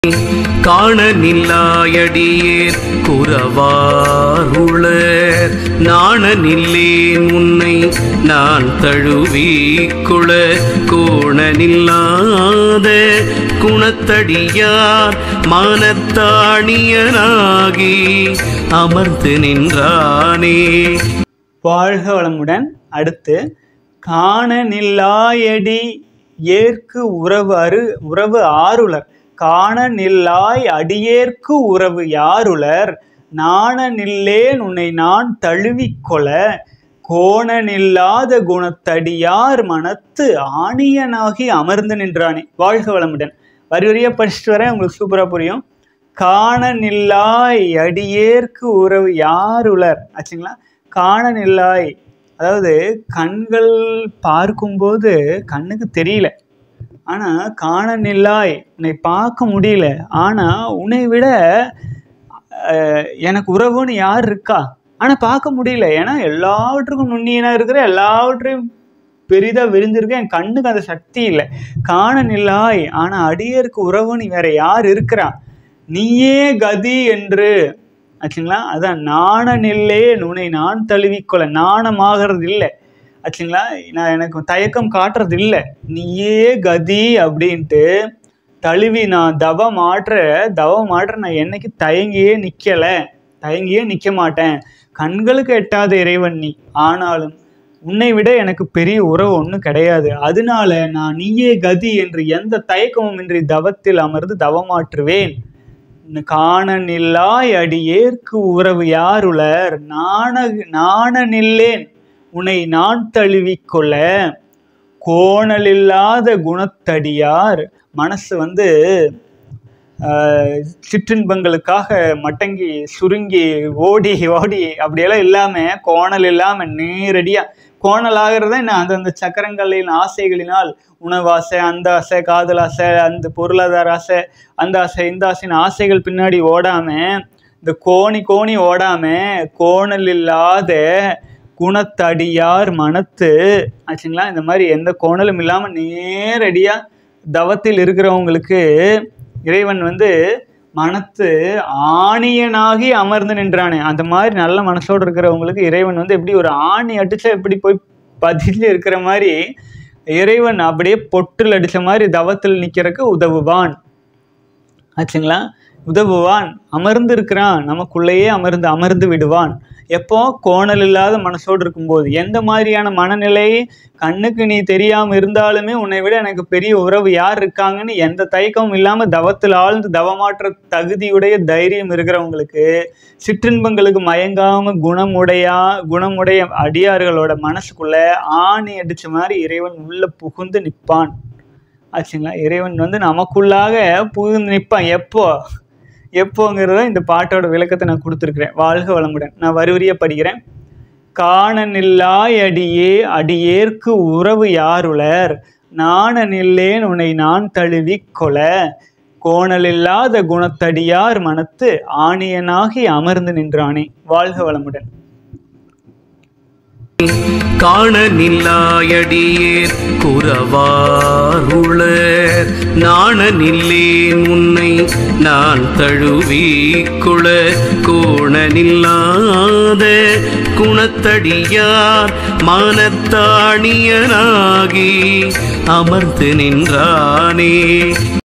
காண நில்லாயடியேர் குறவாருளர் நாண நில்லேன் உன்னை நான் தழுவிக்குள கோண நில்லாத குணத்தடியார் மானத்தாணியனாகி அமர்ந்து நின்றானே வாழ்க வளமுடன் அடுத்து காண நில்லாயடி ஏற்கு உறவு அரு உறவு ஆருளர் காண நில்லாய் அடியேற்கு உறவு யாருளர் நாண நில்லேன் உன்னை நான் தழுவிக்கொள கோண நில்லாத குணத்தடியார் மனத்து ஆணியனாகி அமர்ந்து நின்றானே வாழ்க வளமுடன் வரி வரியா படிச்சுட்டு வரேன் உங்களுக்கு சூப்பரா புரியும் காண நில்லாய் அடியேற்கு உறவு யாருளர் ஆச்சுங்களா காண நில்லாய் அதாவது கண்கள் பார்க்கும்போது கண்ணுக்கு தெரியல ஆனால் காண நில்லாய் உன்னை பார்க்க முடியல ஆனால் உன்னை விட அஹ், எனக்கு உறவுன்னு யார் இருக்கா ஆனால் பார்க்க முடியல ஏன்னா எல்லாவற்றுக்கும் நுண்ணியனாக இருக்கிற எல்லாவற்றையும் பெரிதாக விரிஞ்சிருக்க என் கண்ணுக்கு அந்த சக்தி இல்லை காண நில்லாய் ஆனால் அடியருக்கு உறவுன்னு வேற யார் இருக்கிறா நீயே கதி என்று ஆச்சுங்களா அதான் நாண நில்லே நுனை நான் தழுவிக்கொள்ள நாணமாகிறது இல்லை ஆச்சுங்களா நான் எனக்கு தயக்கம் காட்டுறது இல்லை நீயே கதி அப்படின்ட்டு தழுவி நான் தவம் ஆற்ற தவம் ஆற்ற நான் என்னைக்கு தயங்கியே நிற்கலை தயங்கியே நிற்க மாட்டேன் கண்களுக்கு எட்டாத இறைவன் நீ ஆனாலும் உன்னை விட எனக்கு பெரிய உறவு ஒன்றும் கிடையாது அதனால நான் நீயே கதி என்று எந்த தயக்கமும் இன்றி தவத்தில் அமர்ந்து தவமாற்றுவேன் காண நில்லாய் அடியேற்கு உறவு யாருளர் நாண நாண நில்லேன் உன்னை நான் தழுவிக்கொள்ள கோணலில்லாத குணத்தடியார் மனசு வந்து ஆஹ், சிற்றின்பங்களுக்காக மட்டங்கி சுருங்கி ஓடி ஓடி அப்படியெல்லாம் இல்லாமல் கோணல் இல்லாமல் நேரடியாக கோணல் ஆகிறது என்ன அந்தந்த சக்கரங்களின் ஆசைகளினால் உணவாசை அந்த ஆசை காதல் ஆசை அந்த பொருளாதார ஆசை அந்த ஆசை இந்த ஆசைன்னு ஆசைகள் பின்னாடி ஓடாம இந்த கோணி கோணி ஓடாம கோணல் இல்லாத குணத்தடியார் மனத்து ஆச்சுங்களா இந்த மாதிரி எந்த கோணலும் இல்லாமல் நேரடியாக தவத்தில் இருக்கிறவங்களுக்கு இறைவன் வந்து மனத்து ஆணியனாகி அமர்ந்து நின்றானே அந்த மாதிரி நல்ல மனசோடு இருக்கிறவங்களுக்கு இறைவன் வந்து எப்படி ஒரு ஆணி அடிச்சா எப்படி போய் பதில் இருக்கிற மாதிரி இறைவன் அப்படியே பொட்டில் அடிச்ச மாதிரி தவத்தில் நிற்கிறதுக்கு உதவுவான் ஆச்சுங்களா உதவுவான் அமர்ந்து இருக்கிறான் நமக்குள்ளேயே அமர்ந்து அமர்ந்து விடுவான் எப்போ கோணல் இல்லாத மனசோடு இருக்கும்போது எந்த மாதிரியான மனநிலை கண்ணுக்கு நீ தெரியாமல் இருந்தாலுமே உன்னை விட எனக்கு பெரிய உறவு யார் இருக்காங்கன்னு எந்த தயக்கமும் இல்லாமல் தவத்தில் ஆழ்ந்து தவமாற்ற தகுதியுடைய தைரியம் இருக்கிறவங்களுக்கு சிற்றின்பங்களுக்கு மயங்காம குணமுடையா குணமுடைய அடியார்களோட மனசுக்குள்ள ஆணி அடிச்ச மாதிரி இறைவன் உள்ள புகுந்து நிற்பான் ஆச்சுங்களா இறைவன் வந்து நமக்குள்ளாக புகுந்து நிற்பான் எப்போ எப்போங்கிறத இந்த பாட்டோட விளக்கத்தை நான் கொடுத்துருக்குறேன் வாழ்க வளமுடன் நான் வரிவரியா படிக்கிறேன் காண நில்லாய் அடியே அடியேற்கு உறவு யாருளர் நாண நில்லேன் உன்னை நான் தழுவி கொல கோணலில்லாத குணத்தடியார் மனத்து ஆணியனாகி அமர்ந்து நின்றானே வாழ்க வளமுடன் காண நில்லாயடியேர் குறவாருளர் நாண நில்லேன் உன்னை நான் தழுவிக்குள கோண நில்லாத குணத்தடியார் மானத்தாணியனாகி அமர்ந்து நின்றானே